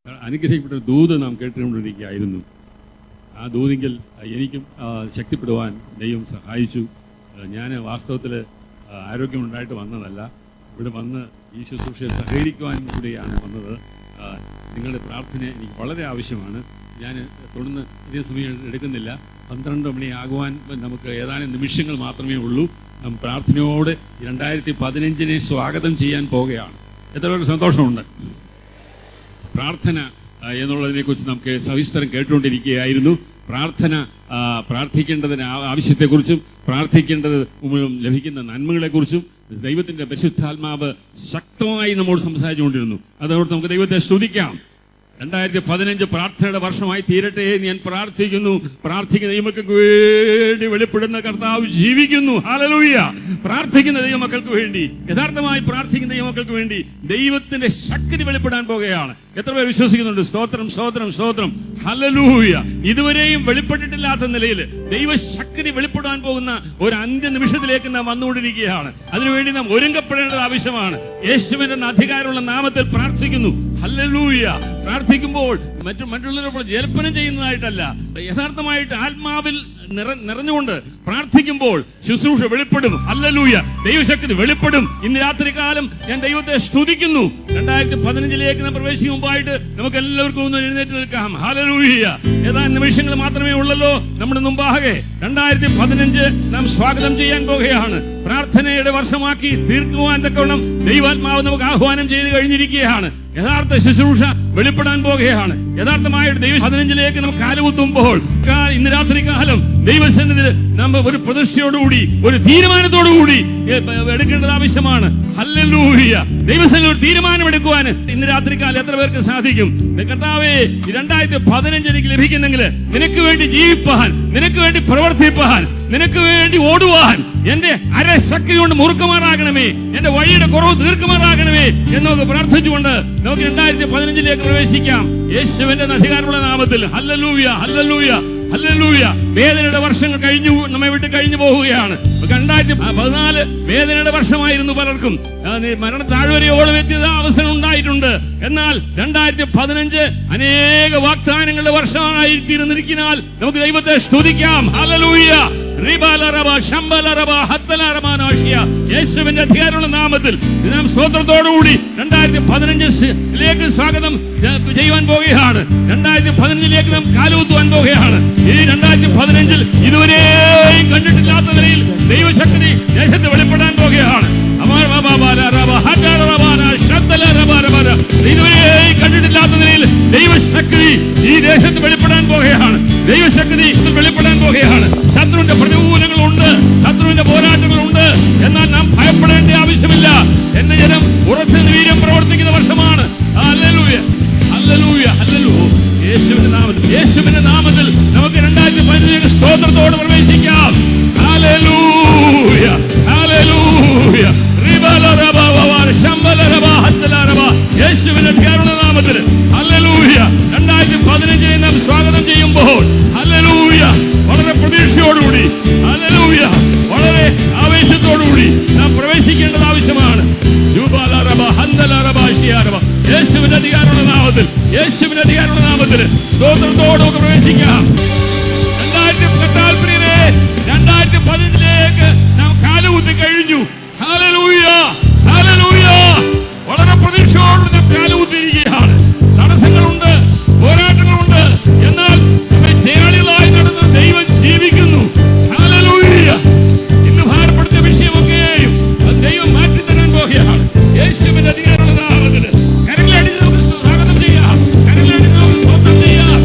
അനുഗ്രഹിക്കപ്പെട്ട ഒരു ദൂത് നാം കേട്ടുകൊണ്ടിരിക്കുകയായിരുന്നു ആ ദൂതിങ്കിൽ എനിക്കും ആ, ശക്തിപ്പെടുവാൻ ദൈവം സഹായിച്ചു ഞാൻ വാസ്തവത്തിൽ ആരോഗ്യമുണ്ടായിട്ട് വന്നതല്ല ഇവിടെ വന്ന് ഈ ശുശ്രൂഷയിൽ സഹകരിക്കുവാൻ കൂടിയാണ് വന്നത് ആ, നിങ്ങളുടെ പ്രാർത്ഥന എനിക്ക് വളരെ ആവശ്യമാണ് ഞാൻ തുടർന്ന് ഇതേ സമയം എടുക്കുന്നില്ല പന്ത്രണ്ട് മണിയാകുവാൻ നമുക്ക് ഏതാനും നിമിഷങ്ങൾ മാത്രമേ ഉള്ളൂ നാം പ്രാർത്ഥനയോടെ രണ്ടായിരത്തി പതിനഞ്ചിനെ സ്വാഗതം ചെയ്യാൻ പോവുകയാണ് എത്ര പേർക്ക് സന്തോഷമുണ്ട് പ്രാർത്ഥന ആ, എന്നുള്ളതിനെക്കുറിച്ച് നമുക്ക് സവിസ്തരം കേട്ടുകൊണ്ടിരിക്കുകയായിരുന്നു പ്രാർത്ഥന ആ, പ്രാർത്ഥിക്കേണ്ടതിന് ആ- ആവശ്യത്തെക്കുറിച്ചും പ്രാർത്ഥിക്കേണ്ടത് മൂലം ലഭിക്കുന്ന നന്മകളെക്കുറിച്ചും ദൈവത്തിന്റെ പരിശുദ്ധാത്മാവ് ശക്തമായി നമ്മോട് സംസാരിച്ചുകൊണ്ടിരുന്നു അതോട് നമുക്ക് ദൈവത്തെ സ്തുതിക്കാം രണ്ടായിരത്തി പതിനഞ്ച് പ്രാർത്ഥനയുടെ വർഷമായി തീരട്ടെ എന്ന് ഞാൻ പ്രാർത്ഥിക്കുന്നു പ്രാർത്ഥിക്കുന്ന ദൈവമക്കൾക്ക് വേണ്ടി വെളിപ്പെടുന്ന കർത്താവ് ജീവിക്കുന്നു ഹാലലൂയ പ്രാർത്ഥിക്കുന്ന ദൈവമക്കൾക്ക് വേണ്ടി യഥാർത്ഥമായി പ്രാർത്ഥിക്കുന്ന ദൈവമക്കൾക്ക് വേണ്ടി ദൈവത്തിന്റെ ശക്തി വെളിപ്പെടാൻ പോകുകയാണ് എത്ര പേർ വിശ്വസിക്കുന്നുണ്ട് സ്തോത്രം സ്തോത്രം സ്തോത്രം ഹലലൂയ ഇതുവരെയും വെളിപ്പെട്ടിട്ടില്ലാത്ത നിലയിൽ ദൈവശക്തി വെളിപ്പെടാൻ പോകുന്ന ഒരു അന്ത്യ നിമിഷത്തിലേക്ക് നാം വന്നുകൊണ്ടിരിക്കുകയാണ് അതിനുവേണ്ടി നാം ഒരുങ്ങപ്പെടേണ്ടത് ആവശ്യമാണ് യേശുവിന്റെ അധികാരമുള്ള നാമത്തിൽ പ്രാർത്ഥിക്കുന്നു ഹല്ലലൂയ പ്രാർത്ഥിക്കുമ്പോൾ മറ്റു മറ്റുള്ളവരോട് ജൽപ്പനം ചെയ്യുന്നതായിട്ടല്ല യഥാർത്ഥമായിട്ട് ആത്മാവിൽ നിറ നിറഞ്ഞുകൊണ്ട് പ്രാർത്ഥിക്കുമ്പോൾ ശുശ്രൂഷ വെളിപ്പെടും ഹല്ലലൂയ ദൈവശക്തി വെളിപ്പെടും ഇന്ന് രാത്രി കാലം ഞാൻ ദൈവത്തെ സ്തുതിക്കുന്നു രണ്ടായിരത്തി പതിനഞ്ചിലേക്ക് നാം പ്രവേശിക്കും മുമ്പായിട്ട് നമുക്ക് എല്ലാവർക്കും ഒന്ന് എഴുന്നേറ്റ് നിൽക്കാം ഹലലൂയ ഏതാനും നിമിഷങ്ങൾ മാത്രമേ ഉള്ളല്ലോ നമ്മുടെ മുമ്പാകെ രണ്ടായിരത്തി പതിനഞ്ച് നാം സ്വാഗതം ചെയ്യാൻ പോകുകയാണ് പ്രാർത്ഥനയുടെ വർഷമാക്കി തീർക്കുവാൻ തക്കവണ്ണം ദൈവാത്മാവ് നമുക്ക് ആഹ്വാനം ചെയ്ത് കഴിഞ്ഞിരിക്കുകയാണ് യഥാർത്ഥ ശുശ്രൂഷ വെളിപ്പെടാൻ പോകുകയാണ് യഥാർത്ഥമായിട്ട് ദൈവ പതിനഞ്ചിലേക്ക് നമുക്ക് കാലുകുത്തുമ്പോൾ കാ- ഇന്ന് രാത്രി കാലം ദൈവസന്നിധിയിൽ നമ്മൾ ഒരു പ്രതീക്ഷയോടുകൂടി ഒരു തീരുമാനത്തോടുകൂടി എ- എ- എടുക്കേണ്ടത് ആവശ്യമാണ് ഹല്ലേലൂയ ദൈവസന്നിധി ഒരു തീരുമാനം എടുക്കുവാൻ ഇന്ന് രാത്രി കാലം എത്ര പേർക്ക് സാധിക്കും കർത്താവേ ഈ രണ്ടായിരത്തി പതിനഞ്ച് എനിക്ക് ലഭിക്കുന്നെങ്കിൽ നിനക്ക് വേണ്ടി ജീവിപ്പാൻ നിനക്ക് വേണ്ടി പ്രവർത്തിപ്പാൻ നിനക്ക് വേണ്ടി ഓടുവാൻ എന്റെ അരശക്തി കൊണ്ട് മുറുക്കുമാറാകണമേ എന്റെ വഴിയുടെ കുറവ് തീർക്കുമാറാകണമേ എന്ന് നമുക്ക് പ്രാർത്ഥിച്ചുകൊണ്ട് നമുക്ക് രണ്ടായിരത്തി പതിനഞ്ചിലേക്ക് പ്രവേശിക്കാം യേശുവിന്റെ അധികാരമുള്ള നാമത്തിൽ ഹല്ലലൂയ ഹല്ലലൂയ ഹല്ലലൂയ വേദനയുടെ വർഷങ്ങൾ കഴിഞ്ഞു നമ്മെ വിട്ട് കഴിഞ്ഞു പോവുകയാണ് രണ്ടായിരത്തി പതിനാല് വേദനയുടെ വർഷമായിരുന്നു പലർക്കും ആ, നി- മരണ താഴ്വരയോളം എത്തിയത് അവസരം ഉണ്ടായിട്ടുണ്ട് എന്നാൽ രണ്ടായിരത്തി പതിനഞ്ച് അനേക വാഗ്ദാനങ്ങളുടെ വർഷമായി തീർന്നിരിക്കുന്നാൽ നമുക്ക് ദൈവത്തെ സ്തുതിക്കാം ഹല്ലലൂയ റിബാലറബ, ശമ്പലറബ, ഹത്തലറബാനാശിയ. യേശുവിന്റെ അധികാരമുള്ള നാമത്തിൽ നാം സ്വതന്ത്രത്തോടുകൂടി രണ്ടായിരത്തി പതിനഞ്ചിലേക്ക് സ്വാഗതം ചെ- ചെയ്യുവാൻ പോവുകയാണ് രണ്ടായിരത്തി പതിനഞ്ചിലേക്ക് നാം കാലുകുത്തുവാൻ പോവുകയാണ് ഈ രണ്ടായിരത്തി പതിനഞ്ചിൽ ഇതുവരെയും കണ്ടിട്ടില്ലാത്ത നിലയിൽ ദൈവശക്തി ദേശത്ത് വെളിപ്പെടാൻ പോവുകയാണ് അമാർ ബാബാ ബാല റബ, ഹറ്റാറ റബാന, ശബ്ദല റബ റബ ര. ഇതുവരെയും കണ്ടിട്ടില്ലാത്ത നിലയിൽ ദൈവശക്തി ഈ ദേശത്ത് വെളിപ്പെടാൻ പോവുകയാണ് ദൈവശക്തി വെളിപ്പെടാൻ പോവുകയാണ് ശത്രുവിന്റെ പ്രതികൂലങ്ങളുണ്ട് ശത്രുവിന്റെ പോരാട്ടങ്ങളുണ്ട് എന്നാൽ നാം ഭയപ്പെടേണ്ട ആവശ്യമില്ല എന്ന ജനം ഉറച്ച വീര്യം പ്രവർത്തിക്കുന്ന വർഷമാണ് ഹല്ലേലൂയ ഹല്ലേലൂയ ഹല്ലേലൂ യേശുവിന്റെ നാമത്തിൽ യേശുവിന്റെ നാമത്തിൽ നമുക്ക് രണ്ടായിരത്തി പതിനഞ്ച് സ്തോത്രത്തോട് പ്രവേശിക്കാം ഹല്ലേലൂയ ഹല്ലേലൂയ റിബല റബ വവ ശമ്പല റബ ഹത്തല റബ യേശുവിന്റെ അധികാരമുള്ള നാമത്തിൽ ഹല്ലേലൂയ രണ്ടായിരത്തി പതിനഞ്ചിനെ നാം സ്വാഗതം ചെയ്യുമ്പോൾ ഹല്ലേലൂയ വളരെ പ്രതീക്ഷയോടുകൂടി ഹല്ലേലൂയ വളരെ ആവേശത്തോടുകൂടി നാം പ്രവേശിക്കേണ്ടത് ആവശ്യമാണ് ജൂബാല റബ, ഹന്തല റബ, ഷിയ റബ. യേശുവിന്റെ അധികാരമുള്ള നാമത്തിൽ യേശുവിന്റെ അധികാരമുള്ള നാമത്തിൽ സ്വതന്ത്രത്തോട് നമുക്ക് പ്രവേശിക്കാം രണ്ടായിരത്തി പത്താൽപ്രിയരെ രണ്ടായിരത്തി പതിനഞ്ചിലേക്ക് നാം കാലുകുത്തി കഴിഞ്ഞു ഹല്ലേലൂയ ഹല്ലേലൂയ വളരെ പ്രതീക്ഷയോട് നാം കാലുകുത്തിയിരിക്കുകയാണ് തടസ്സങ്ങളുണ്ട് പോരാട്ടങ്ങളുണ്ട് എന്നാൽ നമ്മെ ചേളികളായി നടന്ന ദൈവം ജീവിക്കുന്നു ഹല്ലേലൂയ ഇന്ന് ഭാരപ്പെടുത്തിയ വിഷയമൊക്കെയും അത് ദൈവം മാറ്റി തരാൻ പോകുകയാണ് യേശുവിന്റെ അധികാരമുള്ള നാമത്തിൽ കരങ്ങളടിച്ച് നമുക്ക് സ്വാഗതം ചെയ്യാം കരങ്ങളടിച്ച് നമുക്ക് സ്തോത്രം ചെയ്യാം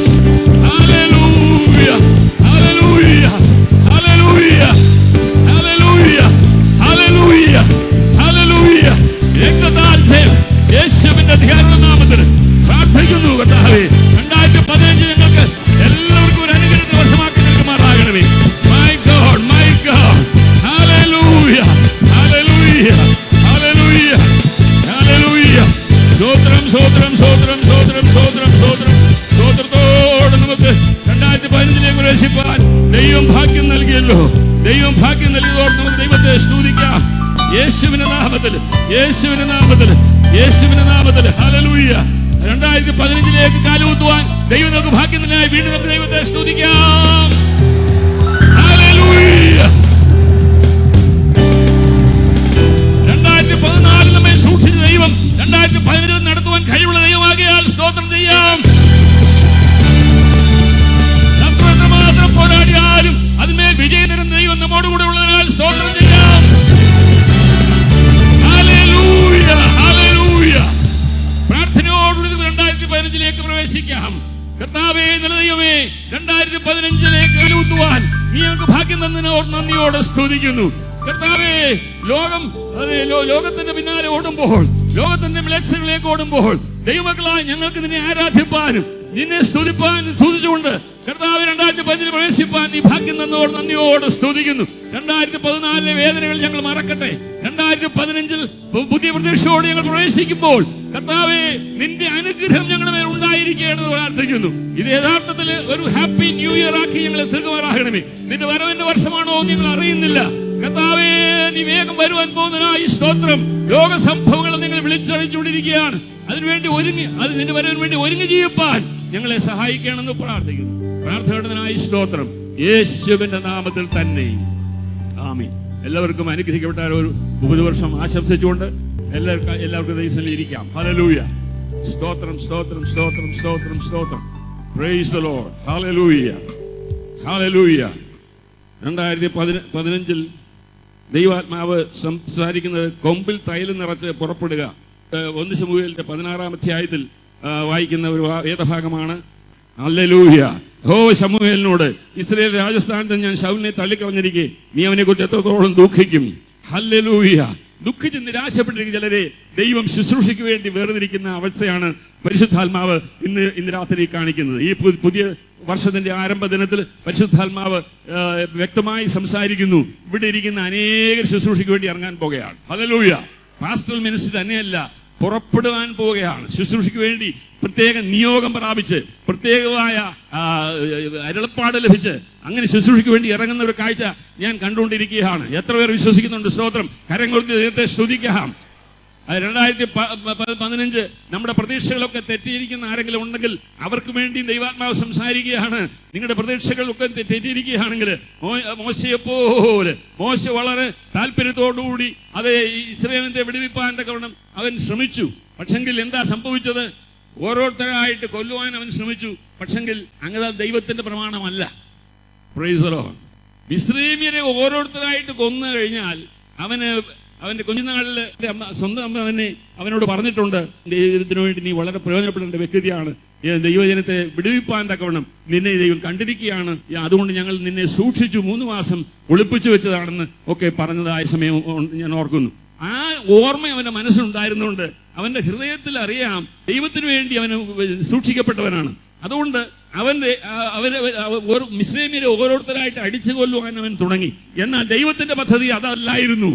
hallelujah hallelujah hallelujah hallelujah hallelujah hallelujah രക്തത്താൽ ജയം യേശുവിന്റെ അധികാരമുള്ള നാമത്തിൽ പ്രാർത്ഥിക്കുന്നു കർത്താവേ രണ്ടായിരത്തി പതിനഞ്ച് ഞങ്ങൾക്ക് എല്ലാവർക്കും ഒരു അനുഗ്രഹത്തിന് വർഷമാക്കി നിൽക്കുമാറാകണമേ my God my God hallelujah hallelujah hallelujah hallelujah സ്തോത്രം സ്തോത്രം സ്തോത്രം സ്തോത്രം സ്തോത്രം സ്തോത്രം സ്തോത്രത്തോടെ നമുക്ക് രണ്ടായിരത്തി പതിനഞ്ചിലേക്ക് പ്രവേശിപ്പാൻ ദൈവം ഭാഗ്യം നൽകിയല്ലോ ദൈവം ഭാഗ്യം നൽകിയതോടെ നമുക്ക് ദൈവത്തെ സ്തുതിക്കാം യേശുവിന്റെ നാമത്തിൽ യേശുവിന്റെ നാമത്തിൽ യേശുവിന്റെ നാമത്തിൽ ഹല്ലേലൂയ രണ്ടായിരത്തി പതിനഞ്ചിലേക്ക് കാലുകുത്തുവാൻ ദൈവം നമുക്ക് ഭാഗ്യത്തിനായി വീണ്ടും നമുക്ക് ദൈവത്തെ സ്തുതിക്കാം Hallelujah. രണ്ടായിരത്തി പതിനാലിൽ നമ്മെ സൂക്ഷിച്ച ദൈവം രണ്ടായിരത്തി പതിനഞ്ചിൽ നടത്തുവാൻ കഴിവുള്ള ദൈവമാകിയാൽ സ്തോത്രം ചെയ്യാം നമ്മൾ എത്രമാത്രം പോരാടിയാലും അതിന്മേൽ വിജയം തരുന്ന ദൈവം നമ്മോട് കൂടെ ഉള്ളതിനാൽ സ്തോത്രം ചെയ്യാം ഹല്ലേലൂയ, ഹല്ലേലൂയ. പ്രാർത്ഥനയോടുകൂടി രണ്ടായിരത്തി പതിനഞ്ചിലേക്ക് പ്രവേശിക്കാം കർത്താവേ നല്ല ദൈവമേ രണ്ടായിരത്തി പതിനഞ്ചിലേക്ക് കലൂത്തുവാൻ നീ ഞങ്ങൾക്ക് ഭാഗ്യം തന്നതിനോട് നന്ദിയോടെ സ്തുതിക്കുന്നു കർത്താവേ ലോകം അതെ ലോ- ലോകത്തിന്റെ പിന്നാലെ ഓടുമ്പോൾ ലോകത്തിന്റെ ലക്ഷ്യങ്ങളിലേക്ക് ഓടുമ്പോൾ ദൈവമക്കളായി ഞങ്ങൾക്ക് നിന്നെ ആരാധിപ്പാനും നിന്നെ സ്തുതിപ്പാനും സ്തുതിച്ചുകൊണ്ട് കർത്താവ് രണ്ടായിരത്തി പതിനഞ്ചിൽ പ്രവേശിപ്പാൻ നീ ഭാഗ്യം തന്നതോട് നന്ദിയോട് സ്തുതിക്കുന്നു രണ്ടായിരത്തി പതിനാലിലെ വേദനകൾ ഞങ്ങൾ മറക്കട്ടെ രണ്ടായിരത്തി പതിനഞ്ചിൽ പു- പുതിയ പ്രതീക്ഷയോട് ഞങ്ങൾ പ്രവേശിക്കുമ്പോൾ കർത്താവെ നിന്റെ അനുഗ്രഹം ഞങ്ങളുടെ മേൽ ഉണ്ടായിരിക്കുകയാണെന്ന് പ്രാർത്ഥിക്കുന്നു ഇത് യഥാർത്ഥത്തിൽ ഒരു ഹാപ്പി ന്യൂ ഇയർ ആക്കി ഞങ്ങളെ തീർക്കുമാറാകണമേ നിന്റെ വരവിന്റെ വർഷമാണോ എന്ന് ഞങ്ങൾ അറിയുന്നില്ല കർത്താവേ നീ വേഗം വരുവാൻ പോകുന്നതിനായി സ്തോത്രം ലോക സംഭവങ്ങൾ നിങ്ങൾ വിളിച്ചറിയിച്ചുകൊണ്ടിരിക്കുകയാണ് അതിനുവേണ്ടി ഒരുങ്ങി അത് നിന്റെ വരവിന് വേണ്ടി ഒരുങ്ങി ജീവിപ്പാൻ ഞങ്ങളെ സഹായിക്കണമെന്ന് പ്രാർത്ഥിക്കുന്നു പ്രാർത്ഥനയുടേതിനായി സ്തോത്രം യേശുവിന്റെ നാമത്തിൽ തന്നെ ആമീൻ എല്ലാവർക്കും അനുഗ്രഹിക്കപ്പെട്ട ഒരു പുതുവർഷം ആശംസിച്ചുകൊണ്ട് എല്ലാവർക്കും എല്ലാവർക്കും ദൈവത്തിൽ ഇരിക്കാം ഹല്ലേലൂയ സ്തോത്രം സ്തോത്രം സ്തോത്രം സ്തോത്രം സ്തോത്രം praise the Lord hallelujah hallelujah രണ്ടായിരത്തി പതിന പതിനഞ്ചിൽ ദൈവാത്മാവ് സംസാരിക്കുന്നത് കൊമ്പിൽ തൈലം നിറച്ച് പുറപ്പെടുക ഏഹ് ഒന്ന് ശമുവേലിന്റെ പതിനാറാം അധ്യായത്തിൽ ആ, വായിക്കുന്ന ഒരു വാ- വേദഭാഗമാണ് അല്ലലൂയ ഹോ ശമുവേലിനോട് ഇസ്രയേൽ രാജസ്ഥാനത്ത് ഞാൻ ശൗലിനെ തള്ളിക്കളഞ്ഞിരിക്കെ നീ അവനെ കുറിച്ച് എത്രത്തോളം ദുഃഖിക്കും ഹല്ലലൂയ ദുഃഖിച്ച് നിരാശപ്പെട്ടിരിക്കുന്ന ചിലരെ ദൈവം ശുശ്രൂഷയ്ക്ക് വേണ്ടി വേർതിരിക്കുന്ന അവസ്ഥയാണ് പരിശുദ്ധാത്മാവ് ഇന്ന് ഇന്ന് രാത്രി കാണിക്കുന്നത് ഈ പു- പുതിയ വർഷത്തിന്റെ ആരംഭ ദിനത്തിൽ പരിശുദ്ധാത്മാവ് ആ, വ്യക്തമായി സംസാരിക്കുന്നു ഇവിടെ ഇരിക്കുന്ന അനേക ശുശ്രൂഷയ്ക്ക് വേണ്ടി ഇറങ്ങാൻ പോകുകയാണ് ഹല്ലേലൂയ പാസ്റ്റൽ മിനിസ്റ്റർ തന്നെയല്ല പുറപ്പെടുവാൻ പോവുകയാണ് ശുശ്രൂഷയ്ക്ക് വേണ്ടി പ്രത്യേക നിയോഗം പ്രാപിച്ച് പ്രത്യേകമായ ആ, അരുളപ്പാട് ലഭിച്ച് അങ്ങനെ ശുശ്രൂഷയ്ക്ക് വേണ്ടി ഇറങ്ങുന്ന ഒരു കാഴ്ച ഞാൻ കണ്ടുകൊണ്ടിരിക്കുകയാണ് എത്ര പേർ വിശ്വസിക്കുന്നുണ്ട് സ്തോത്രം കരങ്ങൾ ദൈവത്തെ സ്തുതിക്കാം അത് രണ്ടായിരത്തി പ- പ- പതിനഞ്ച് നമ്മുടെ പ്രതീക്ഷകളൊക്കെ തെറ്റിയിരിക്കുന്ന ആരെങ്കിലും ഉണ്ടെങ്കിൽ അവർക്ക് വേണ്ടി ദൈവാത്മാവ് സംസാരിക്കുകയാണ് നിങ്ങളുടെ പ്രതീക്ഷകളൊക്കെ തെ- തെറ്റിയിരിക്കുകയാണെങ്കിൽ മോ- മോശയെ പോലെ മോശ വളരെ താല്പര്യത്തോടുകൂടി അത് ഇസ്രയേലിന്റെ വിടുവിപ്പാൻ തക്കവണ്ണം അവൻ ശ്രമിച്ചു പക്ഷെങ്കിൽ എന്താ സംഭവിച്ചത് ഓരോരുത്തരായിട്ട് കൊല്ലുവാൻ അവൻ ശ്രമിച്ചു പക്ഷെങ്കിൽ അങ്ങനെ ദൈവത്തിന്റെ പ്രമാണമല്ല പ്രൈസറോ മിശ്രീമ്യരെ ഓരോരുത്തരായിട്ട് കൊന്നു കഴിഞ്ഞാൽ അവന് അവന്റെ കുഞ്ഞുനാളിൽ എൻ്റെ അമ്മ സ്വന്തം അമ്മ തന്നെ അവനോട് പറഞ്ഞിട്ടുണ്ട് ദൈവത്തിന് വേണ്ടി നീ വളരെ പ്രയോജനപ്പെടേണ്ട വ്യക്തിയാണ് ഈ ദൈവജനത്തെ വിടുവിപ്പാൻ തക്കവണ്ണം നിന്നെ ദൈവം കണ്ടിരിക്കുകയാണ് ഈ അതുകൊണ്ട് ഞങ്ങൾ നിന്നെ സൂക്ഷിച്ചു മൂന്ന് മാസം ഒളിപ്പിച്ചു വെച്ചതാണെന്ന് ഒക്കെ പറഞ്ഞതായ സമയം ഓ- ഞാൻ ഓർക്കുന്നു ആ ഓർമ്മ അവന്റെ മനസ്സിലുണ്ടായിരുന്നുകൊണ്ട് അവന്റെ ഹൃദയത്തിൽ അറിയാം ദൈവത്തിന് വേണ്ടി അവന് സൂക്ഷിക്കപ്പെട്ടവനാണ് അതുകൊണ്ട് അവന്റെ ആ, അവരെ അവ- ഓരോ മിശ്രമിനെ ഓരോരുത്തരായിട്ട് അടിച്ചു കൊല്ലുവാൻ അവൻ തുടങ്ങി എന്നാൽ ദൈവത്തിന്റെ പദ്ധതി അതല്ലായിരുന്നു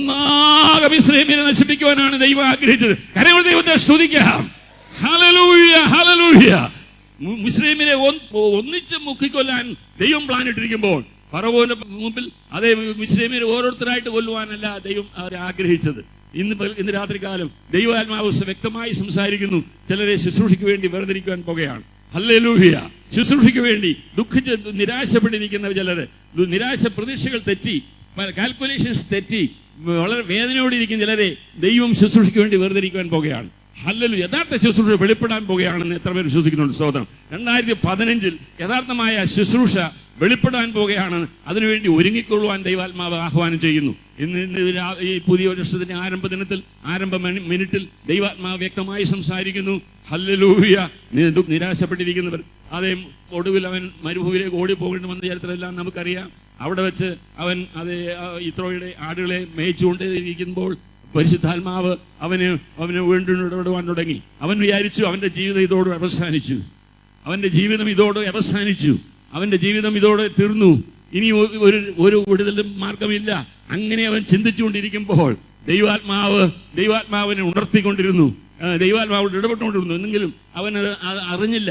ഒന്നാകെ മിശ്രമിനെ നശിപ്പിക്കുവാനാണ് ദൈവം ആഗ്രഹിച്ചത് കരങ്ങൾ ദൈവത്തെ സ്തുതിക്കാം ഹല്ലേലൂയ ഹല്ലേലൂയ മു- മിസ്രൈമിനെ ഒൻ- ഒന്നിച്ച് മുക്കിക്കൊല്ലാൻ ദൈവം പ്ലാൻ ഇട്ടിരിക്കുമ്പോൾ ഫറവോന്റെ മുമ്പിൽ അതേ മിസ്രൈമിനെ ഓരോരുത്തരായിട്ട് കൊല്ലുവാനല്ല ദൈവം അവരെ ആഗ്രഹിച്ചത് ഇന്ന് പകൽ- ഇന്ന് രാത്രി കാലം ദൈവാത്മാവ് വ്യക്തമായി സംസാരിക്കുന്നു ചിലരെ ശുശ്രൂഷയ്ക്ക് വേണ്ടി വേർതിരിക്കുവാൻ പോകുകയാണ് ഹല്ലേലൂഹിയ ശുശ്രൂഷയ്ക്ക് വേണ്ടി ദുഃഖിച്ച് നിരാശപ്പെട്ടിരിക്കുന്ന ചിലര് ദു- നിരാശ പ്രതീക്ഷകൾ തെറ്റി കാൽക്കുലേഷൻസ് തെറ്റി വളരെ വേദനയോടെ ഇരിക്കുന്ന ചിലരെ ദൈവം ശുശ്രൂഷയ്ക്ക് വേണ്ടി വേർതിരിക്കുവാൻ പോകുകയാണ് ഹല്ലലു യഥാർത്ഥ ശുശ്രൂഷ വെളിപ്പെടാൻ പോകുകയാണെന്ന് എത്ര പേർ വിശ്വസിക്കുന്നുണ്ട് സ്തോത്രം രണ്ടായിരത്തി പതിനഞ്ചിൽ യഥാർത്ഥമായ ശുശ്രൂഷ വെളിപ്പെടാൻ പോകുകയാണ് അതിനുവേണ്ടി ഒരുങ്ങിക്കൊള്ളുവാൻ ദൈവാത്മാവ് ആഹ്വാനം ചെയ്യുന്നു ഇന്ന് ഇന്ന് ഈ രാ- ഈ പുതിയ വർഷത്തിന്റെ ആരംഭ ദിനത്തിൽ ആരംഭ മണി- മിനിറ്റിൽ ദൈവാത്മാവ് വ്യക്തമായി സംസാരിക്കുന്നു ഹല്ലലൂയ നി- ദു- നിരാശപ്പെട്ടിരിക്കുന്നവർ അതേ ഒടുവിൽ അവൻ മരുഭൂമിയിലേക്ക് ഓടിപ്പോകേണ്ടി വന്ന ചരിത്രമെല്ലാം നമുക്കറിയാം അവിടെ വെച്ച് അവൻ അതേ ആ, ഇത്രോയുടെ ആടുകളെ മേയിച്ചുകൊണ്ടിരിക്കുമ്പോൾ പരിശുദ്ധാത്മാവ് അവന് അവന് വീണ്ടും ഇടപെടുവാൻ തുടങ്ങി അവൻ വിചാരിച്ചു അവന്റെ ജീവിതം ഇതോട് അവസാനിച്ചു അവന്റെ ജീവിതം ഇതോടെ അവസാനിച്ചു അവന്റെ ജീവിതം ഇതോടെ തീർന്നു ഇനി ഒ- ഒരു ഒരു വിടുതലും മാർഗമില്ല അങ്ങനെ അവൻ ചിന്തിച്ചുകൊണ്ടിരിക്കുമ്പോൾ ദൈവാത്മാവ് ദൈവാത്മാവിനെ ഉണർത്തിക്കൊണ്ടിരുന്നു ആ, ദൈവാത്മാവോട് ഇടപെട്ടുകൊണ്ടിരുന്നു എന്നെങ്കിലും അവൻ അത് അത് അറിഞ്ഞില്ല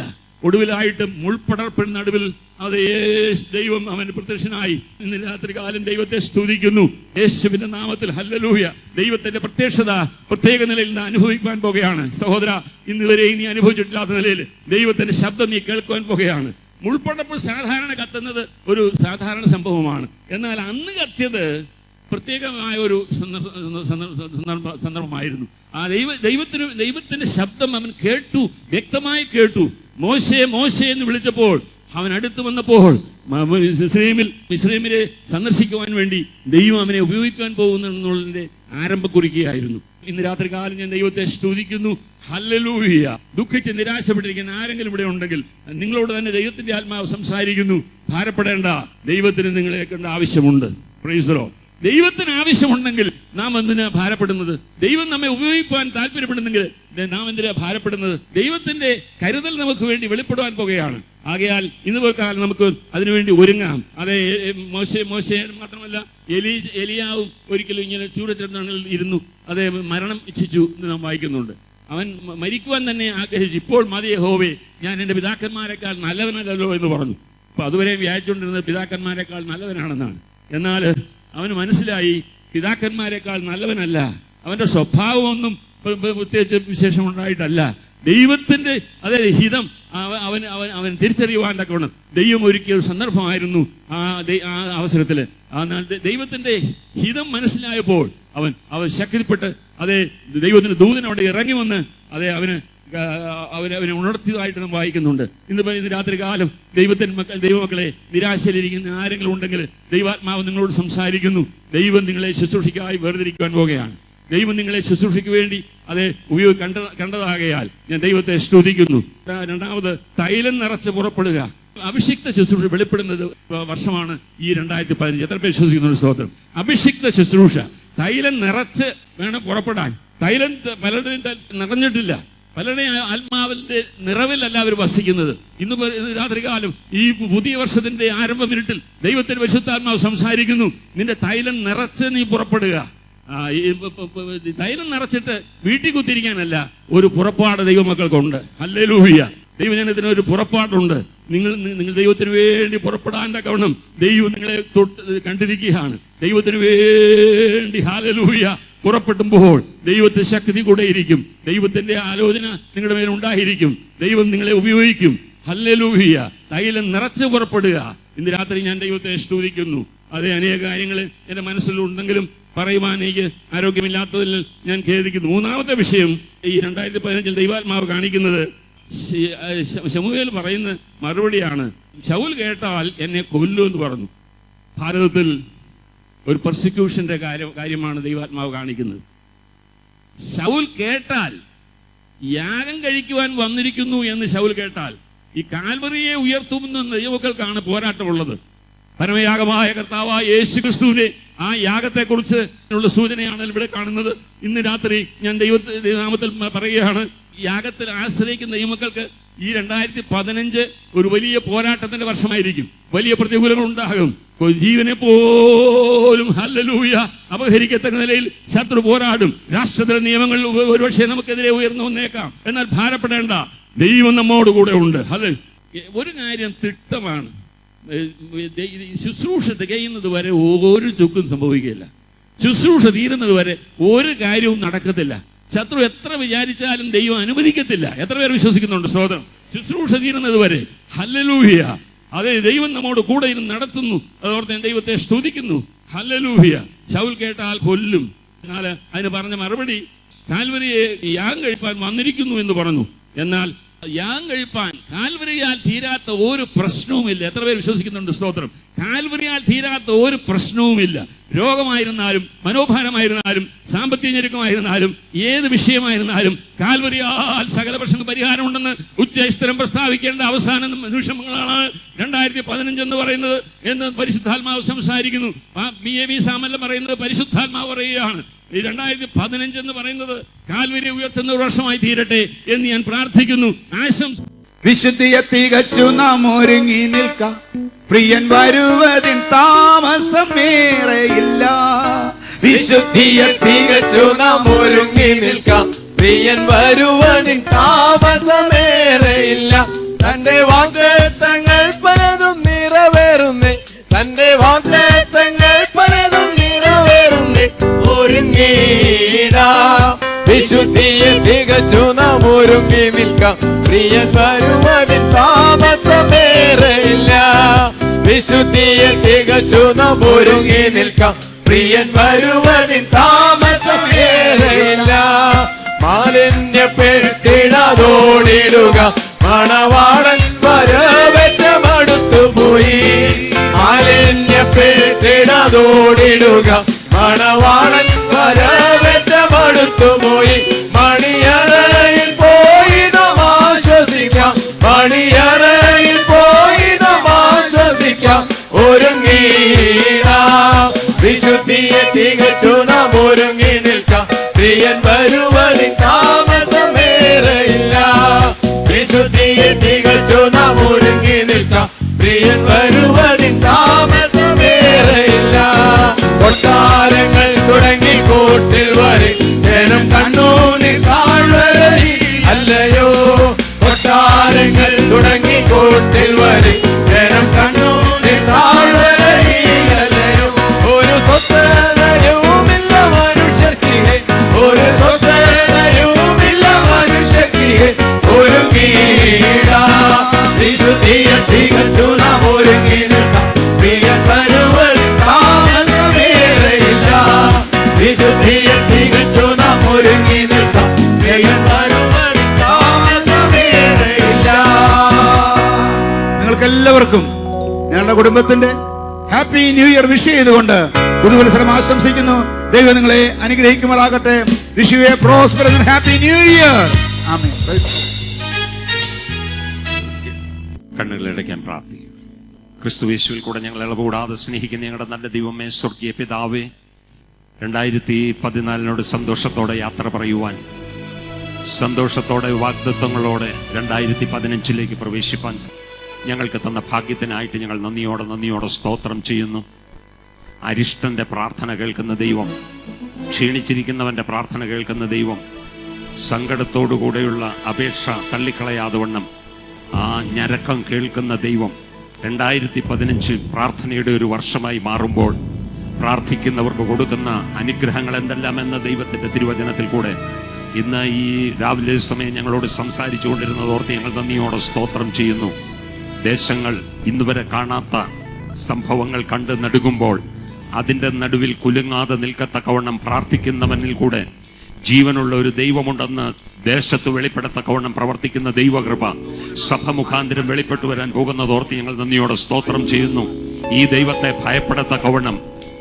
ഒടുവിലായിട്ട് മുൾപ്പടർപ്പിന് നടുവിൽ അത് യേശു ദൈവം അവന് പ്രത്യക്ഷനായി ഇന്ന് രാത്രി കാലം ദൈവത്തെ സ്തുതിക്കുന്നു യേശുവിന്റെ നാമത്തിൽ ഹല്ലലൂയ ദൈവത്തിന്റെ പ്രത്യക്ഷത പ്രത്യേക നിലയിൽ നിന്ന് അനുഭവിക്കാൻ പോകുകയാണ് സഹോദര ഇന്ന് വരെ നീ അനുഭവിച്ചിട്ടില്ലാത്ത നിലയിൽ ദൈവത്തിന്റെ ശബ്ദം നീ കേൾക്കുവാൻ പോകുകയാണ് മുൾപ്പടർപ്പ് സാധാരണ കത്തുന്നത് ഒരു സാധാരണ സംഭവമാണ് എന്നാൽ അന്ന് കത്തിയത് പ്രത്യേകമായ ഒരു സന്ദർഭ- സന്ദർഭ- സന്ദർഭ- സന്ദർഭമായിരുന്നു ആ ദൈവ ദൈവത്തിന് ദൈവത്തിന്റെ ശബ്ദം അവൻ കേട്ടു വ്യക്തമായി കേട്ടു മോശെ മോശെ എന്ന് വിളിച്ചപ്പോൾ അവൻ അടുത്ത് വന്നപ്പോൾ മ- മ- മിസ്രൈമിൽ മിസ്രൈമിനെ സന്ദർശിക്കുവാൻ വേണ്ടി ദൈവം അവനെ ഉപയോഗിക്കാൻ പോകുന്നു എന്നുള്ളതിന്റെ ആരംഭ കുറിക്കുകയായിരുന്നു ഇന്ന് രാത്രി കാലം ഞാൻ ദൈവത്തെ സ്തുതിക്കുന്നു ഹല്ലലൂയ ദുഃഖിച്ച് നിരാശപ്പെട്ടിരിക്കുന്ന ആരെങ്കിലും ഇവിടെ ഉണ്ടെങ്കിൽ നിങ്ങളോട് തന്നെ ദൈവത്തിന്റെ ആത്മാവ് സംസാരിക്കുന്നു ഭാരപ്പെടേണ്ട ദൈവത്തിന് നിങ്ങളെ കണ്ട ആവശ്യമുണ്ട് പ്രൈസറോ ദൈവത്തിന് ആവശ്യമുണ്ടെങ്കിൽ നാം എന്തിനാ ഭാരപ്പെടുന്നത് ദൈവം നമ്മെ ഉപയോഗിക്കാൻ താല്പര്യപ്പെടുന്നെങ്കിൽ നാം എന്തിനാ ഭാരപ്പെടുന്നത് ദൈവത്തിന്റെ കരുതൽ നമുക്ക് വേണ്ടി വെളിപ്പെടുവാൻ പോകുകയാണ് ആകയാൽ ഇന്ന് പോൽക്കാലം നമുക്ക് അതിനുവേണ്ടി ഒരുങ്ങാം അതെ എ- എ- മോശെ മോശെ മാത്രമല്ല എലി എലിയാവും ഒരിക്കലും ഇങ്ങനെ ചൂടത്തിരുന്നാണ് ഇരുന്നു അതെ മരണം ഇച്ഛിച്ചു എന്ന് നാം വായിക്കുന്നുണ്ട് അവൻ മ- മരിക്കുവാൻ തന്നെ ആഗ്രഹിച്ചു ഇപ്പോൾ മതി ഹോവേ ഞാൻ എൻ്റെ പിതാക്കന്മാരെക്കാൾ നല്ലവനല്ലല്ലോ എന്ന് പറഞ്ഞു അപ്പൊ അതുവരെ വിചാരിച്ചുകൊണ്ടിരുന്നത് പിതാക്കന്മാരെക്കാൾ നല്ലവനാണെന്നാണ് എന്നാൽ അവന് മനസ്സിലായി പിതാക്കന്മാരെക്കാൾ നല്ലവനല്ല അവന്റെ സ്വഭാവമൊന്നും പ്ര- പ്ര- പ്രത്യേകിച്ച് വിശേഷം ഉണ്ടായിട്ടല്ല ദൈവത്തിന്റെ അതേ ഹിതം അവ- അവൻ അവൻ അവൻ തിരിച്ചറിയുവാൻ തക്കവണ്ണം ദൈവം ഒരുക്കിയ ഒരു സന്ദർഭമായിരുന്നു ആ ദൈ- ആ അവസരത്തിൽ ആ ന- ദ- ദൈവത്തിന്റെ ഹിതം മനസ്സിലായപ്പോൾ അവൻ അവൻ ശക്തിപ്പെട്ട് അതേ ദൈവത്തിന്റെ ദൂതൻ അവിടെ ഇറങ്ങി വന്ന് അതേ അവന് ആ, അവനെ അവനെ ഉണർത്തിയതായിട്ട് നാം വായിക്കുന്നുണ്ട് ഇന്ന് പ- ഇന്ന് രാത്രി കാലം ദൈവത്തിൻ മക്കൾ ദൈവമക്കളെ നിരാശയിലിരിക്കുന്ന ആരെങ്കിലും ഉണ്ടെങ്കിൽ ദൈവാത്മാവ് നിങ്ങളോട് സംസാരിക്കുന്നു ദൈവം നിങ്ങളെ ശുശ്രൂഷിക്കായി വേർതിരിക്കുവാൻ പോകുകയാണ് ദൈവം നിങ്ങളെ ശുശ്രൂഷയ്ക്ക് വേണ്ടി അത് ഉപയോഗി കണ്ട കണ്ടതാകയാൽ ഞാൻ ദൈവത്തെ സ്തുതിക്കുന്നു ആ, രണ്ടാമത് തൈലം നിറച്ച് പുറപ്പെടുക അഭിഷിക്ത ശുശ്രൂഷ വെളിപ്പെടുന്നത് വർഷമാണ് ഈ രണ്ടായിരത്തി പതിനഞ്ച് എത്ര പേര് വിശ്വസിക്കുന്നു സ്തോത്രം അഭിഷിക്ത ശുശ്രൂഷ തൈലം നിറച്ച് വേണം പുറപ്പെടാൻ തൈലം ത- പലരുടെയും ത- നിറഞ്ഞിട്ടില്ല പലരുടെയും ആ- ആത്മാവിന്റെ നിറവിലല്ല അവർ വസിക്കുന്നത് ഇന്ന് പ- ഇത് രാത്രികാലം ഈ പു- പുതിയ വർഷത്തിന്റെ ആരംഭ മിനിറ്റിൽ ദൈവത്തിന്റെ പരിശുദ്ധാത്മാവ് സംസാരിക്കുന്നു നിന്റെ തൈലം നിറച്ച് നീ പുറപ്പെടുക ആ, ഈ പ- പ- പ- തൈലം നിറച്ചിട്ട് വീട്ടിൽ കുത്തിരിക്കാനല്ല ഒരു പുറപ്പാട് ദൈവമക്കൾക്കുണ്ട് അല്ലേലൂഹ്യ ദൈവജനത്തിന് ഒരു പുറപ്പാടുണ്ട് നിങ്ങൾ നി- നിങ്ങൾ ദൈവത്തിന് വേണ്ടി പുറപ്പെടാൻ തക്കവണ്ണം ദൈവം നിങ്ങളെ തൊട്ട് കണ്ടിരിക്കുകയാണ് ദൈവത്തിന് വേണ്ടി ഹാലലൂഹ്യ പുറപ്പെടുമ്പോൾ ദൈവത്തെ ശക്തി കൂടെ ഇരിക്കും ദൈവത്തിന്റെ ആലോചന നിങ്ങളുടെ മേൽ ഉണ്ടായിരിക്കും ദൈവം നിങ്ങളെ ഉപയോഗിക്കും ഹല്ലലൂഹിയ തൈലം നിറച്ച് പുറപ്പെടുക ഇന്ന് രാത്രി ഞാൻ ദൈവത്തെ സ്തുതിക്കുന്നു അതേ അനേക കാര്യങ്ങൾ എൻ്റെ മനസ്സിലുണ്ടെങ്കിലും പറയുവാൻ എനിക്ക് ആരോഗ്യമില്ലാത്തതിൽ ഞാൻ ഖേദിക്കുന്നു മൂന്നാമത്തെ വിഷയം ഈ രണ്ടായിരത്തി പതിനഞ്ചിൽ ദൈവാത്മാവ് കാണിക്കുന്നത് ശ- ആ, ശ- ശമൂവേൽ പറയുന്ന മറുപടിയാണ് ശൗൽ കേട്ടാൽ എന്നെ കൊല്ലു എന്ന് പറഞ്ഞു ഭാരതത്തിൽ ഒരു പെർസിക്യൂഷന്റെ കാര്യം കാര്യമാണ് ദൈവാത്മാവ് കാണിക്കുന്നത് ശൗൽ കേട്ടാൽ യാഗം കഴിക്കുവാൻ വന്നിരിക്കുന്നു എന്ന് ശൗൽ കേട്ടാൽ ഈ കാൽവറിയെ ഉയർത്തുമെന്ന ദൈവമക്കൾക്കാണ് പോരാട്ടമുള്ളത് പരമയാഗമായ കർത്താവായ യേശു ക്രിസ്തുവിനെ ആ യാഗത്തെക്കുറിച്ച് ഉള്ള സൂചനയാണ് ഇവിടെ കാണുന്നത് ഇന്ന് രാത്രി ഞാൻ ദൈവത്തെ നാമത്തിൽ പറയുകയാണ് യാഗത്തിൽ ആശ്രയിക്കുന്ന ദൈവമക്കൾക്ക് ഈ രണ്ടായിരത്തി പതിനഞ്ച് ഒരു വലിയ പോരാട്ടത്തിന്റെ വർഷമായിരിക്കും വലിയ പ്രതികൂലങ്ങൾ ഉണ്ടാകും ജീവനെ പോലും ഹല്ലലൂയ അപഹരിക്കത്തക്ക നിലയിൽ ശത്രു പോരാടും രാഷ്ട്രത്തിലെ നിയമങ്ങൾ ഉപ- ഒരുപക്ഷെ നമുക്കെതിരെ ഉയർന്നു വന്നേക്കാം എന്നാൽ ഭാരപ്പെടേണ്ട ദൈവം നമ്മോട് കൂടെ ഉണ്ട് അല്ലെ ഒരു കാര്യം തിട്ടമാണ് ഏഹ് ദൈ- ഈ ശുശ്രൂഷ തികയുന്നത് വരെ ഒരു ചുക്കും സംഭവിക്കുകയില്ല ശുശ്രൂഷ തീരുന്നത് വരെ ഒരു കാര്യവും നടക്കത്തില്ല ശത്രു എത്ര വിചാരിച്ചാലും ദൈവം അനുവദിക്കത്തില്ല എത്ര പേർ വിശ്വസിക്കുന്നുണ്ട് സ്തോത്രം ശുശ്രൂഷ തീരുന്നത് വരെ ഹല്ലലൂഹിയ അതെ ദൈവം നമ്മോട് കൂടെ ഇരുന്ന് നടത്തുന്നു അതോർത്ത് ഞാൻ ദൈവത്തെ സ്തുതിക്കുന്നു ഹല്ലലൂഹിയ ശൗൽ കേട്ടാൽ കൊല്ലും എന്നാൽ അതിന് പറഞ്ഞ മറുപടി കാൽവരിയെ യാഗം കഴിപ്പാൻ വന്നിരിക്കുന്നു എന്ന് പറഞ്ഞു എന്നാൽ യാഗം കഴിപ്പാൻ കാൽവരിയാൽ തീരാത്ത ഒരു പ്രശ്നവുമില്ല എത്ര പേര് വിശ്വസിക്കുന്നുണ്ട് സ്തോത്രം കാൽവരിയാൽ തീരാത്ത ഒരു പ്രശ്നവുമില്ല രോഗമായിരുന്നാലും മനോഭാരമായിരുന്നാലും സാമ്പത്തിക ഞെരുക്കമായിരുന്നാലും ഏത് വിഷയമായിരുന്നാലും കാൽവരിയാൽ സകല പ്രശ്നങ്ങൾക്ക് പരിഹാരമുണ്ടെന്ന് ഉച്ചസ്ഥിരം പ്രസ്താവിക്കേണ്ട അവസാന നിമിഷങ്ങളാണ് രണ്ടായിരത്തി പതിനഞ്ച് എന്ന് പറയുന്നത് എന്ന് പരിശുദ്ധാത്മാവ് സംസാരിക്കുന്നു ബി എ ബി സാമല്ലം പറയുന്നത് പരിശുദ്ധാത്മാവ് പറയുകയാണ് ഈ രണ്ടായിരത്തി പതിനഞ്ച് എന്ന് പറയുന്നത് കാൽവരി ഉയർത്തുന്ന ഒരു വർഷമായി തീരട്ടെ എന്ന് ഞാൻ പ്രാർത്ഥിക്കുന്നു ആശംസ വിശുദ്ധിയെ തികച്ചു നാം ഒരുങ്ങി നിൽക്കാം പ്രിയൻ വരുവതിൻ താമസമേറെയില്ല വിശുദ്ധിയെ തികച്ചു നാം ഒരുങ്ങി നിൽക്കാം പ്രിയൻ വരുവതിൻ താമസമേറെയില്ല തന്റെ വാഗ്ദത്തങ്ങൾ പലതും നിറവേറുന്നേ തന്റെ വാഗ്ദത്തങ്ങൾ പലതും നിറവേറുന്നേ ഒരുങ്ങിടാ വിശുദ്ധിയെ തികച്ചു നാം ഒരുങ്ങി നിൽക്കാം പ്രിയൻ വരുവതിൻ താമസമേറെയില്ല വിശുദ്ധിയെ തികച്ചു നാം ഒരുങ്ങി നിൽക്കാം പ്രിയൻ വരുവതിൻ താമസമേറെയില്ല മാലിന്യപ്പെട്ടിടാതോടിടുക മണവാളൻ വരവേറ്റമടുത്തു പോയി മാലിന്യപ്പെട്ടിടാതോടിടുക മണവാളൻ വരവേറ്റമടുത്തു പോയി മണിയറയിൽ പോയി നാം ആശ്വസിക്കാം മണിയറയിൽ പോയി നാം ആശ്വസിക്കാം ഒരുങ്ങിയിടാം വിശുദ്ധിയെ തികച്ചു നാം ഒരുങ്ങി നിൽക്കാം പ്രിയൻ വരുവതിൻ താമസമേറെയില്ല വിശുദ്ധിയെ തികച്ചു നാം ഒരുങ്ങി നിൽക്കാം പ്രിയൻ വരുവതിൻ താമസമേറെയില്ല കൊട്ടാരങ്ങൾ തുടങ്ങി കൂട്ടിൽ വരും ജനം കണ്ണൂനി താഴ്വരയിൽ അല്ലയോ കൊട്ടാരങ്ങൾ തുടങ്ങി കൂട്ടിൽ വരും ജനം കണ്ണൂനി താഴ്വരയിൽ അല്ലയോ ഒരു സ്വത്തനയുമില്ല മനുഷ്യർക്ക് ഒരു സ്വത്തനയുമില്ല മനുഷ്യർക്ക് ഒരു കീട വിശുദ്ധിയെ തികച്ചു നാം ഒരുങ്ങി നിൽക്കാം പ്രിയൻ വരുവൽ താമസമേറെയില്ല വിശുദ്ധിയെ തികച്ചു നാം ഒരുങ്ങി നിൽക്കാം പ്രിയൻ വരുവൽ താമസമേറെയില്ല നിങ്ങൾക്ക് എല്ലാവർക്കും ഞങ്ങളുടെ കുടുംബത്തിന്റെ ഹാപ്പി ന്യൂ ഇയർ വിഷ് ചെയ്തുകൊണ്ട് പുതുവത്സരം ആശംസിക്കുന്നു ദൈവം നിങ്ങളെ അനുഗ്രഹിക്കുമാറാകട്ടെ wish you a prosperous happy new year amen Praise God. കണ്ണുകളടയ്ക്കാൻ പ്രാർത്ഥിക്കും ക്രിസ്തു യേശുവിൽ കൂടെ ഞങ്ങൾ ഇളവുകൂടാതെ സ്നേഹിക്കുന്ന ഞങ്ങളുടെ നല്ല ദൈവമേ സ്വർഗീയ പിതാവേ രണ്ടായിരത്തി പതിനാലിനോട് സന്തോഷത്തോടെ യാത്ര പറയുവാൻ സന്തോഷത്തോടെ വാഗ്ദത്വങ്ങളോടെ രണ്ടായിരത്തി പതിനഞ്ചിലേക്ക് പ്രവേശിപ്പാൻ ഞങ്ങൾക്ക് തന്ന ഭാഗ്യത്തിനായിട്ട് ഞങ്ങൾ നന്ദിയോടെ നന്ദിയോടെ സ്തോത്രം ചെയ്യുന്നു അരിഷ്ടന്റെ പ്രാർത്ഥന കേൾക്കുന്ന ദൈവം ക്ഷീണിച്ചിരിക്കുന്നവന്റെ പ്രാർത്ഥന കേൾക്കുന്ന ദൈവം സങ്കടത്തോടുകൂടെയുള്ള അപേക്ഷ തള്ളിക്കളയാതെ വണ്ണം ആ ഞരക്കം കേൾക്കുന്ന ദൈവം രണ്ടായിരത്തി പതിനഞ്ച് പ്രാർത്ഥനയുടെ ഒരു വർഷമായി മാറുമ്പോൾ പ്രാർത്ഥിക്കുന്നവർക്ക് കൊടുക്കുന്ന അനുഗ്രഹങ്ങൾ എന്തെല്ലാം എന്ന ദൈവത്തിന്റെ തിരുവചനത്തിൽ കൂടെ ഇന്ന് ഈ രാവിലെ സമയം ഞങ്ങളോട് സംസാരിച്ചു കൊണ്ടിരുന്നത് ഓർത്ത് ഞങ്ങൾ നന്ദിയോടെ സ്തോത്രം ചെയ്യുന്നു ദേശങ്ങൾ ഇന്നുവരെ കാണാത്ത സംഭവങ്ങൾ കണ്ട് നടുങ്ങുമ്പോൾ അതിന്റെ നടുവിൽ കുലുങ്ങാതെ നിൽക്കത്തക്കവണ്ണം പ്രാർത്ഥിക്കുന്നവനിൽ കൂടെ ജീവനുള്ള ഒരു ദൈവമുണ്ടെന്ന് ദേശത്ത് വെളിപ്പെടത്തക്കവണ്ണം പ്രവർത്തിക്കുന്ന ദൈവകൃപ സഭ മുഖാന്തരം വെളിപ്പെട്ടു വരാൻ പോകുന്നതോർത്ത് ഞങ്ങൾ നന്ദിയോടെ സ്തോത്രം ചെയ്യുന്നു ഈ ദൈവത്തെ ഭയപ്പെടത്തക്കവണ്ണം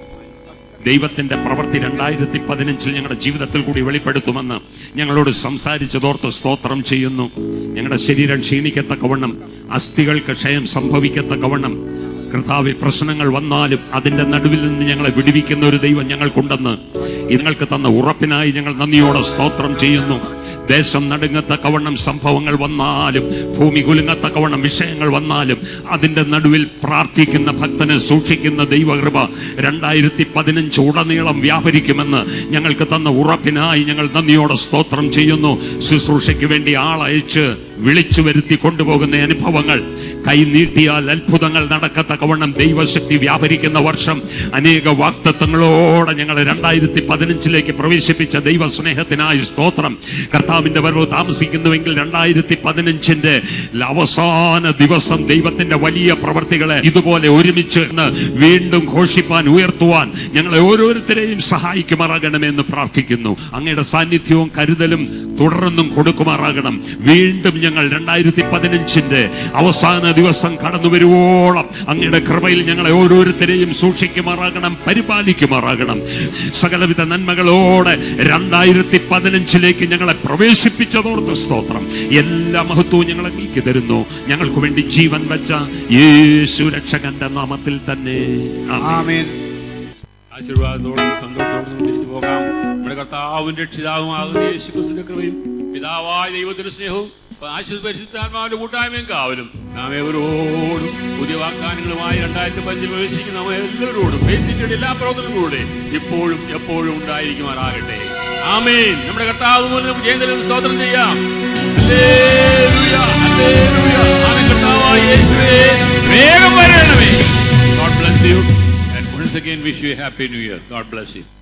ദൈവത്തിന്റെ പ്രവൃത്തി രണ്ടായിരത്തി പതിനഞ്ചിൽ ഞങ്ങളുടെ ജീവിതത്തിൽ കൂടി വെളിപ്പെടുത്തുമെന്ന് ഞങ്ങളോട് സംസാരിച്ചതോർത്ത് സ്തോത്രം ചെയ്യുന്നു ഞങ്ങളുടെ ശരീരം ക്ഷീണിക്കത്തക്കവണ്ണം അസ്ഥികൾക്ക് ക്ഷയം സംഭവിക്കത്തക്കവണ്ണം കർത്താവ് പ്രശ്നങ്ങൾ വന്നാലും അതിന്റെ നടുവിൽ നിന്ന് ഞങ്ങളെ വിടുവിക്കുന്ന ഒരു ദൈവം ഞങ്ങൾക്കുണ്ടെന്ന് നിങ്ങൾക്ക് തന്ന ഉറപ്പിനായി ഞങ്ങൾ നന്ദിയോടെ സ്തോത്രം ചെയ്യുന്നു ദേശം നടുങ്ങത്തക്കവണ്ണം സംഭവങ്ങൾ വന്നാലും ഭൂമി കുലുങ്ങത്തക്കവണ്ണം വിഷയങ്ങൾ വന്നാലും അതിന്റെ നടുവിൽ പ്രാർത്ഥിക്കുന്ന ഭക്തനെ സൂക്ഷിക്കുന്ന ദൈവകൃപ രണ്ടായിരത്തി പതിനഞ്ച് ഉടനീളം വ്യാപരിക്കുമെന്ന് ഞങ്ങൾക്ക് തന്ന ഉറപ്പിനായി ഞങ്ങൾ നന്ദിയോടെ സ്തോത്രം ചെയ്യുന്നു ശുശ്രൂഷയ്ക്ക് വേണ്ടി ആളയച്ച് വിളിച്ചു വരുത്തി കൊണ്ടുപോകുന്ന അനുഭവങ്ങൾ കൈ നീട്ടിയാൽ അത്ഭുതങ്ങൾ നടക്കത്തക്കവണ്ണം ദൈവശക്തി വ്യാപരിക്കുന്ന വർഷം അനേക വാക്തത്വങ്ങളോടെ ഞങ്ങൾ രണ്ടായിരത്തി പതിനഞ്ചിലേക്ക് പ്രവേശിപ്പിച്ച ദൈവ സ്നേഹത്തിനായി സ്തോത്രം കർത്താവിന്റെ വരവ് താമസിക്കുന്നുവെങ്കിൽ രണ്ടായിരത്തി പതിനഞ്ചിന്റെ അവസാന ദിവസം ദൈവത്തിന്റെ വലിയ പ്രവർത്തികളെ ഇതുപോലെ ഒരുമിച്ച് ഇന്ന് വീണ്ടും ഘോഷിപ്പാൻ ഉയർത്തുവാൻ ഞങ്ങളെ ഓരോരുത്തരെയും സഹായിക്കുമാറാകണമെന്ന് പ്രാർത്ഥിക്കുന്നു അങ്ങയുടെ സാന്നിധ്യവും കരുതലും തുടർന്നും കൊടുക്കുമാറാകണം വീണ്ടും ഞങ്ങൾ രണ്ടായിരത്തി പതിനഞ്ചിന്റെ അവസാന ദിവസം കടന്നു വരുവോളം അങ്ങയുടെ കൃപയിൽ ഞങ്ങളെ ഓരോരുത്തരെയും സൂക്ഷിക്കുമാറാകണം പരിപാലിക്കുമാറാകണം സകലവിധ നന്മകളോടെ രണ്ടായിരത്തി പതിനഞ്ചിലേക്ക് ഞങ്ങളെ പ്രവേശിപ്പിച്ചതോർത്ത് സ്തോത്രം എല്ലാ മഹത്വവും ഞങ്ങൾ അങ്ങേക്ക് തരുന്നു ഞങ്ങൾക്ക് വേണ്ടി ജീവൻ വെച്ച യേശു രക്ഷകന്റെ നാമത്തിൽ തന്നെ ആമേൻ. ആമേൻ ആശീർവാദത്തോടും സന്തോഷത്തോടും തിരിച്ചു പോകാം നമ്മുടെ കർത്താവും രക്ഷിതാവുമാകുന്ന യേശു ക്രിസ്തുവിന്റെ കൃപയും പിതാവായ ദൈവത്തിന്റെ സ്നേഹവും ആശുപ പരിശുദ്ധാത്മാവിന്റെ കൂട്ടായ്മയും കാവലും നാം എവരോടും പുതിയ വാഗ്ദാനങ്ങളുമായി രണ്ടായിരത്തി പഞ്ചിൽ പ്രവേശിക്കുന്ന നാം എല്ലാവരോടും ബേസിന്റെ എല്ലാ പ്രവർത്തനങ്ങളിലൂടെ ഇപ്പോഴും എപ്പോഴും ഉണ്ടായിരിക്കുമാറാകട്ടെ ആമേൻ നമ്മുടെ കർത്താവ് മൂലം നമുക്ക് ജയന്തലും സ്തോത്രം ചെയ്യാം ഹല്ലേലൂയ, ഹല്ലേലൂയ, ആമേൻ. യേശുവേ വേഗം വരണമേ God bless you and once again wish you a happy new year god bless you